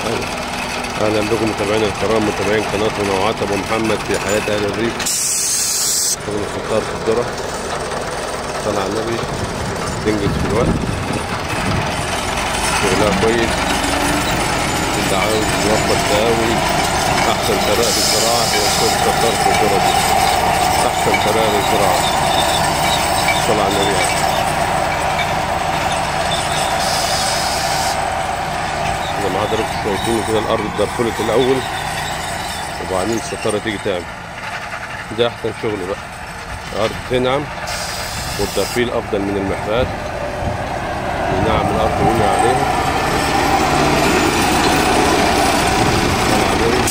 اهلا بكم متابعينا الكرام متابعين قناه منوعات ابو محمد في حياه اهل الريف شغل الفطار في الذره صلى على النبي تنجز في الوقت شغلها كويس اللي عاوز يوفر تقاوي احسن طريقه للزراعه هي شغل الفطار في الذره دي احسن طريقه للزراعه صلى على النبي يعني. زي ما حضرتك شايفين كده الارض اتدرفلت الاول وبعدين الستاره تيجي تعمل ده احسن شغل بقى الارض تنعم والترفيل افضل من المحرات ينعم الارض وينعم عليها طلع عليه.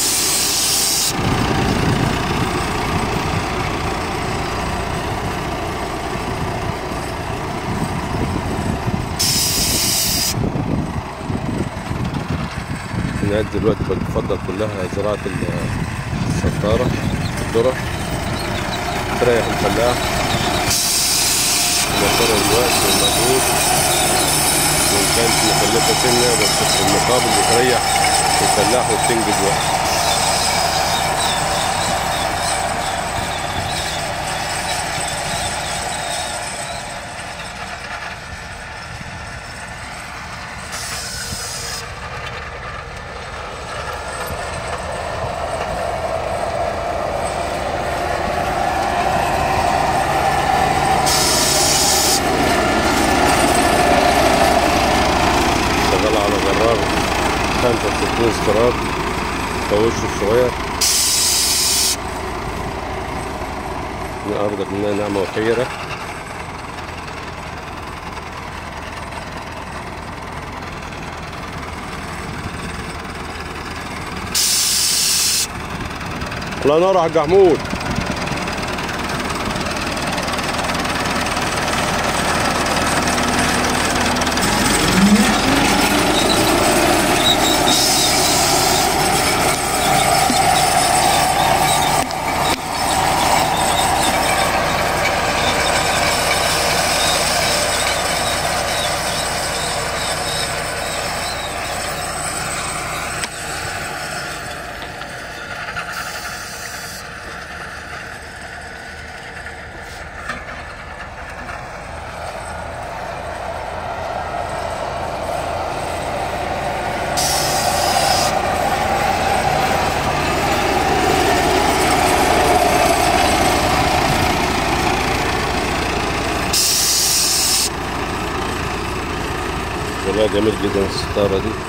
الناس دلوقتي بتفضل كلها زراعة ال- الستارة الذرة تريح الفلاح موفرة الوقت والمجهود وإن كانت مكلفة سنة بس في المقابل بتريح الفلاح وبتنجز وقت شغال على جرار 65 استراد كوشه الصغير من أرضك منها نعمة وخيرة الله ينور يا حاج محمود والله جميل جدا الستارة دي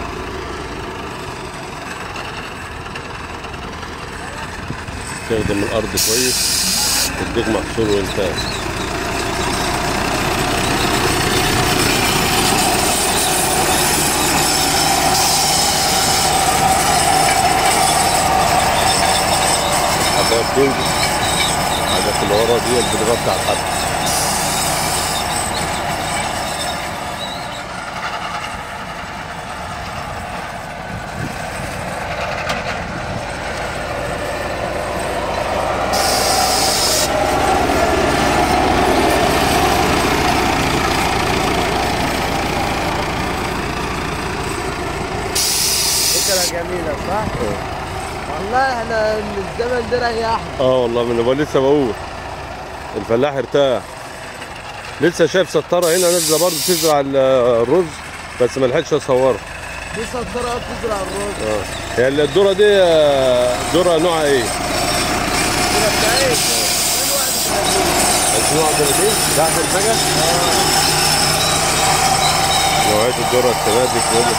تخدم الأرض كويس تديك محصول وإنتاج حاجات بتنجز حاجات اللي ورا دي اللي بتغطي على الحد فكرة جميلة صح؟ والله احنا الزمن ده ريحنا اه والله من بقول لسه بقول الفلاح ارتاح لسه شايف ستاره هنا نازله برضه تزرع ال- الرز بس ما لحقتش اصورها دي سطرات تزرع الرز اه هي الذره دي آه، ذره نوعها ايه؟ كده بتاعي من واحد وثلاثين. نوع 30 ده احسن حاجه؟ نوعيه الذره السنه دي كويسه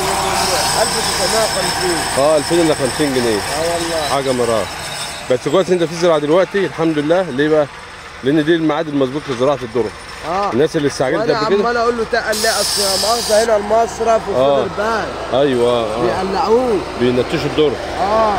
1950 اه 2000 الا 50 جنيه اه والله حاجه مرار بس كويس انت بتزرع دلوقتي الحمد لله ليه بقى؟ لان دي الميعاد المظبوط لزراعه الذره اه الناس اللي استعجلت وانا قبل كده عمال اقول له تقل لي اصل يا مؤاخذة هنا المصرف آه. وخد البال ايوه اه بيقلعوه بينتشوا الذره اه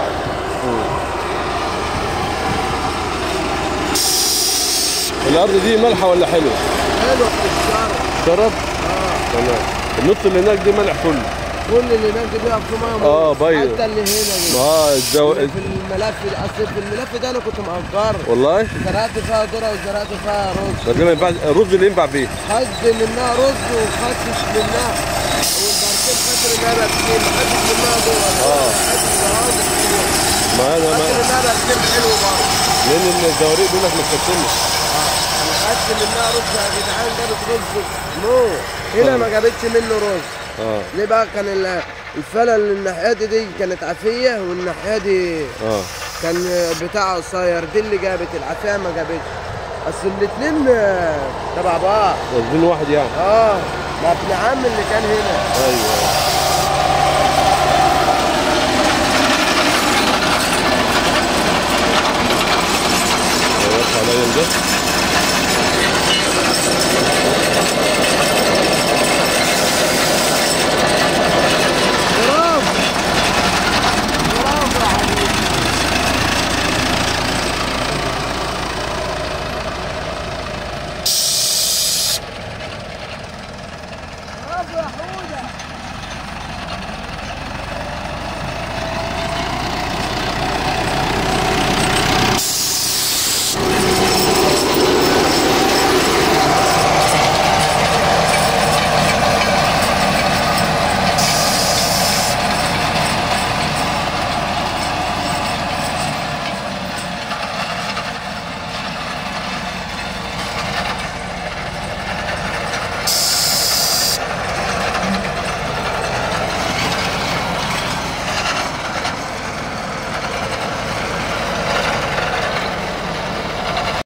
الارض دي مالحه ولا حلوه؟ حلو في الشرق شرب اه تمام النص اللي هناك دي ملح كله كل اللي هناك دي بيقف في ميه آه، موت. بيض. حتى اللي هنا دي اه الجو اللي في الملف اصل في الملف ده انا كنت مأجره والله زرعت فيها ذره وزرعت فيها رز بس ما ينفعش الرز اللي ينفع فيه خد منها رز وخدتش منها والبركين خدت قصر نبع كتير محدش منها جوه آه. ما انا قصر ما نبع كتير حلو برضه لان الزواريق دول ما تكتمش انا خدت منها رز يا جدعان جابت رز نو هنا ما جابتش منه رز اه ليه بقى كان ال- الفلة اللي الناحية دي كانت عافية والناحية دي اه كان بتاع قصير دي اللي جابت العافية ما جابتش اصل الاتنين تبع بعض واخدين واحد يعني اه ما ابن عم اللي كان هنا ايوه